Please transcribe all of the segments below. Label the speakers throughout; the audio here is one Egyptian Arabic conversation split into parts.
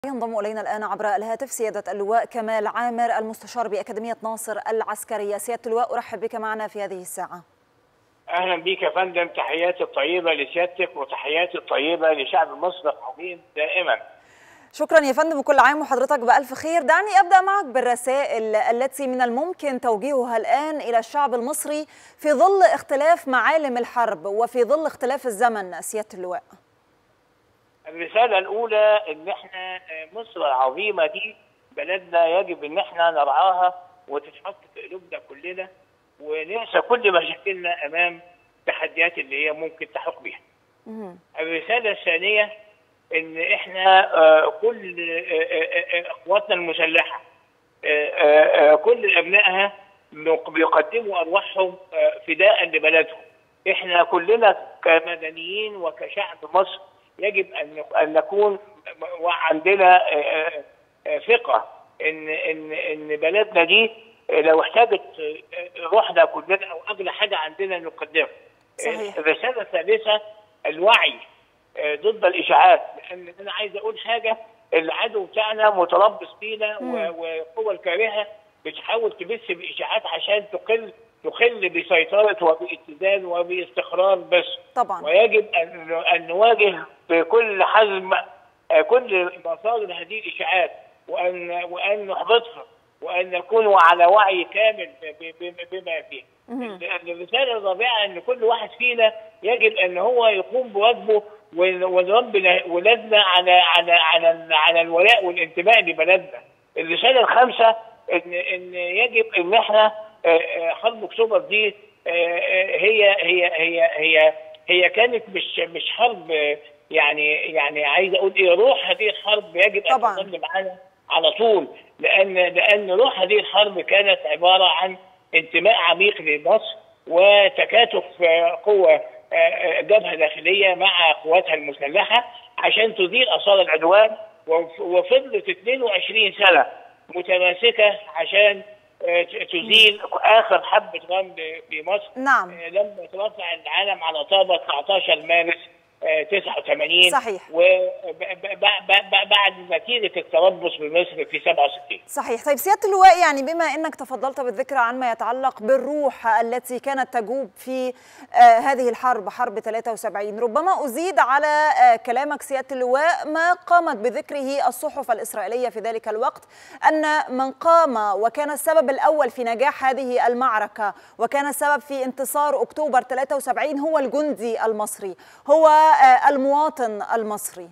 Speaker 1: ينضم إلينا الآن عبر الهاتف سيادة اللواء كمال عامر المستشار بأكاديمية ناصر العسكرية سيادة اللواء أرحب بك معنا في هذه الساعة
Speaker 2: اهلا بيك يا فندم تحياتي الطيبه لسيادتك وتحياتي الطيبه لشعب مصر العظيم دائما
Speaker 1: شكرا يا فندم وكل عام وحضرتك بألف خير دعني أبدأ معك بالرسائل التي من الممكن توجيهها الآن إلى الشعب المصري في ظل اختلاف معالم الحرب وفي ظل اختلاف الزمن سيادة اللواء
Speaker 2: الرساله الاولى ان احنا مصر العظيمه دي بلدنا يجب ان احنا نرعاها وتتحط في قلوبنا كلنا وننسى كل مشاكلنا امام التحديات اللي هي ممكن تحق بها. الرساله الثانيه ان احنا آه، كل آه، آه، آه، قواتنا المسلحه آه، آه، آه، كل ابنائها بيقدموا ارواحهم آه، فداء لبلدهم. احنا كلنا كمدنيين وكشعب مصر يجب ان ان نكون وعندنا آه، آه، ثقه ان ان ان بلدنا دي لو احتاجت روحنا كلنا او اغلى حاجه عندنا نقدمها.
Speaker 1: صحيح.
Speaker 2: الرساله الثالثه الوعي آه، ضد الاشاعات لان انا عايز اقول حاجه العدو بتاعنا متربص بينا و- والقوى الكارهه بتحاول تبث باشاعات عشان تقل تخل بسيطره وباتزان وباستقرار بس
Speaker 1: طبعا
Speaker 2: ويجب ان ان نواجه بكل حزم آه، كل مصادر هذه الاشاعات وان وان نحبطها وان نكون على وعي كامل ب- ب- بما فيه. الرساله الرابعه ان كل واحد فينا يجب ان هو يقوم بواجبه ون- ونربي ولادنا على على على على الولاء والانتماء لبلدنا. الرساله الخامسه ان ان يجب ان احنا آه، آه، حرب اكتوبر دي آه، آه، هي هي هي هي هي كانت مش مش حرب آه، يعني يعني عايز اقول ايه روح هذه الحرب يجب ان
Speaker 1: طبعاً.
Speaker 2: تظل معانا على طول لان لان روح هذه الحرب كانت عباره عن انتماء عميق لمصر وتكاتف آه، قوه آه، آه، جبهه داخليه مع قواتها المسلحه عشان تزيل اثار العدوان وف- وفضلت 22 سنه متماسكه عشان آه، ت- تزيل اخر حبه رمل في مصر
Speaker 1: نعم
Speaker 2: آه، لما توسع العالم على طابة 19 مارس آه، 89
Speaker 1: صحيح.
Speaker 2: وبعد نتيجة التربص بمصر في 67
Speaker 1: صحيح طيب سيادة اللواء يعني بما أنك تفضلت بالذكر عن ما يتعلق بالروح التي كانت تجوب في آه هذه الحرب حرب 73 ربما أزيد على آه كلامك سيادة اللواء ما قامت بذكره الصحف الإسرائيلية في ذلك الوقت أن من قام وكان السبب الأول في نجاح هذه المعركة وكان السبب في انتصار أكتوبر 73 هو الجندي المصري هو آه المواطن المصري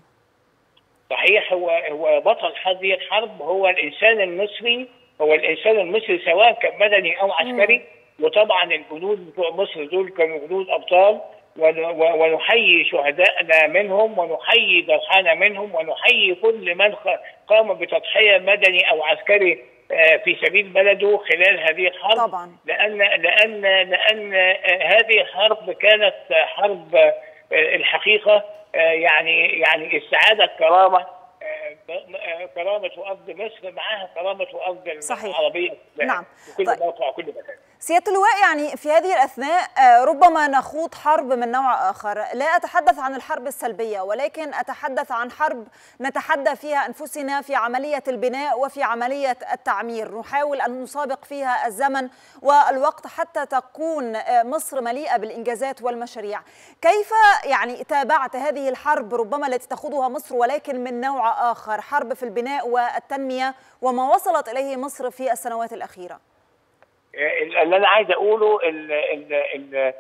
Speaker 2: صحيح هو هو بطل هذه الحرب هو الإنسان المصري هو الإنسان المصري سواء كان مدني أو عسكري وطبعا الجنود بتوع مصر دول كانوا جنود أبطال ون- و- ونحيي شهدائنا منهم ونحيي ضحانا منهم ونحيي كل من خ- قام بتضحية مدني أو عسكري آه، في سبيل بلده خلال هذه الحرب
Speaker 1: طبعا.
Speaker 2: لأن لأن لأن آه، هذه الحرب كانت آه، حرب آه، الحقيقة آه، يعني يعني السعادة الكرامة آه، م- آه، كرامة أرض مصر معها كرامة أرض
Speaker 1: صحيح.
Speaker 2: العربية
Speaker 1: نعم.
Speaker 2: في كل
Speaker 1: طيب.
Speaker 2: موقع وكل مكان
Speaker 1: سيادة اللواء يعني في هذه الأثناء آه، ربما نخوض حرب من نوع آخر لا أتحدث عن الحرب السلبية ولكن أتحدث عن حرب نتحدى فيها أنفسنا في عملية البناء وفي عملية التعمير نحاول أن نسابق فيها الزمن والوقت حتى تكون آه، مصر مليئة بالإنجازات والمشاريع كيف يعني تابعت هذه الحرب ربما التي تخوضها مصر ولكن من نوع آخر حرب في البناء والتنمية وما وصلت إليه مصر في السنوات الأخيرة
Speaker 2: آه، اللي أنا عايز أقوله ال ال ال آه،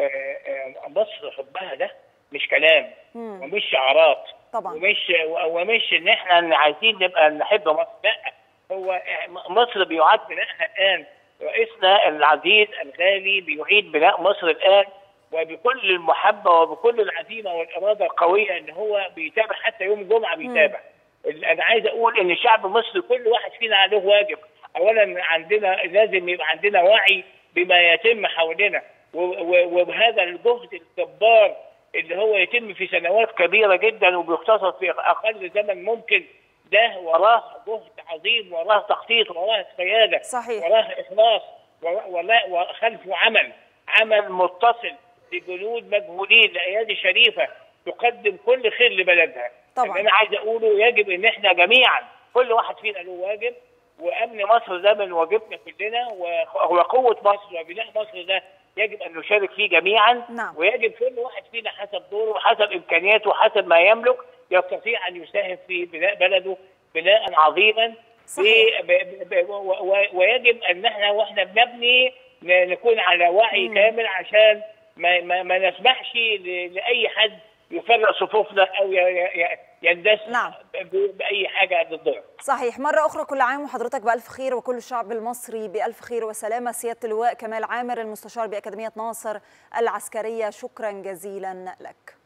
Speaker 2: آه، مصر حبها ده مش كلام
Speaker 1: مم.
Speaker 2: ومش شعارات
Speaker 1: طبعا.
Speaker 2: ومش ومش ان احنا عايزين نبقى نحب مصر لا هو مصر بيعاد بنائها الان رئيسنا العزيز الغالي بيعيد بناء مصر الان وبكل المحبه وبكل العزيمه والاراده القويه ان هو بيتابع حتى يوم الجمعه بيتابع انا عايز اقول ان شعب مصر كل واحد فينا عليه واجب اولا عندنا لازم يبقى عندنا وعي بما يتم حوالينا و- و- وبهذا الجهد الجبار اللي هو يتم في سنوات كبيره جدا وبيختصر في اقل زمن ممكن ده وراه جهد عظيم وراه تخطيط وراه قياده
Speaker 1: صحيح.
Speaker 2: وراه اخلاص وراه- ولا- وخلفه عمل عمل متصل لجنود مجهولين لايادي شريفه تقدم كل خير لبلدها
Speaker 1: طبعا.
Speaker 2: اللي انا عايز اقوله يجب ان احنا جميعا كل واحد فينا له واجب وامن مصر ده من واجبنا كلنا و- وقوه مصر وبناء مصر ده يجب ان نشارك فيه جميعا
Speaker 1: نعم.
Speaker 2: ويجب كل واحد فينا حسب دوره وحسب امكانياته وحسب ما يملك يستطيع ان يساهم في بناء بلده بناء عظيما
Speaker 1: صحيح.
Speaker 2: ب- ب- ب- و- و- ويجب ان احنا واحنا بنبني ن- نكون على وعي كامل عشان ما, ما, ما نسمحش ل- لاي حد يفرق صفوفنا او ي- ي- يندس
Speaker 1: نعم.
Speaker 2: ب- باي حاجه ضدنا
Speaker 1: صحيح مرة أخرى كل عام وحضرتك بألف خير وكل الشعب المصري بألف خير وسلامة سيادة اللواء كمال عامر المستشار بأكاديمية ناصر العسكرية شكرا جزيلا لك